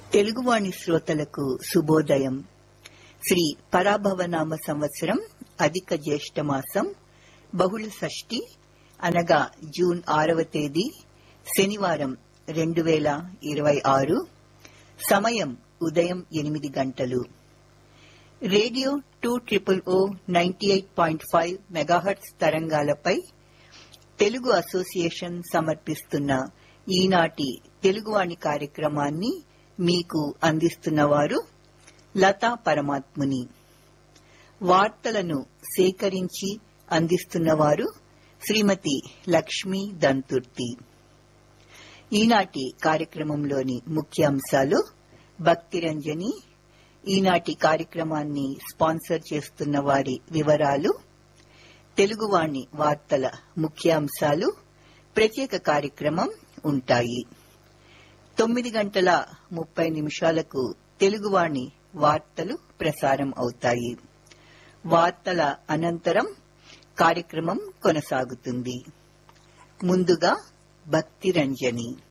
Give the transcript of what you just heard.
తెలుగువాణి శ్రోతలకు శుభోదయం శ్రీ పరాభవనామ సంవత్సరం అధిక జ్యేష్ఠ మాసం బహుళ షష్ఠి అనగా జూన్ ఆరవ తేదీ శనివారం రెండు వేల ఇరవై ఆరు సమయం ఉదయం ఎనిమిది గంటలు radio two triple O ninety eight point five megahertz తరంగాలపై తెలుగు అసోసియేషన్ సమర్పిస్తున్న ఈనాటి తెలుగువాణి కార్యక్రమాన్ని మీకు అందిస్తున్నవారు లతా పరమాత్ముని వార్తలను సేకరించి అందిస్తున్నవారు శ్రీమతి లక్ష్మీ దంతుర్తి ఈనాటి కార్యక్రమంలోని ముఖ్యాంశాలు భక్తిరంజని ఈనాటి కార్యక్రమాన్ని స్పాన్సర్ చేస్తున్న వారి వివరాలు తెలుగువాణి వార్తల ముఖ్యాంశాలు ప్రత్యేక కార్యక్రమం ఉంటాయి తొమ్మిది గంటల ముప్పై నిమిషాలకు తెలుగువాణి వార్తలు ప్రసారం అవుతాయి వార్తల అనంతరం కార్యక్రమం కొనసాగుతుంది ముందుగా భక్తి రంజని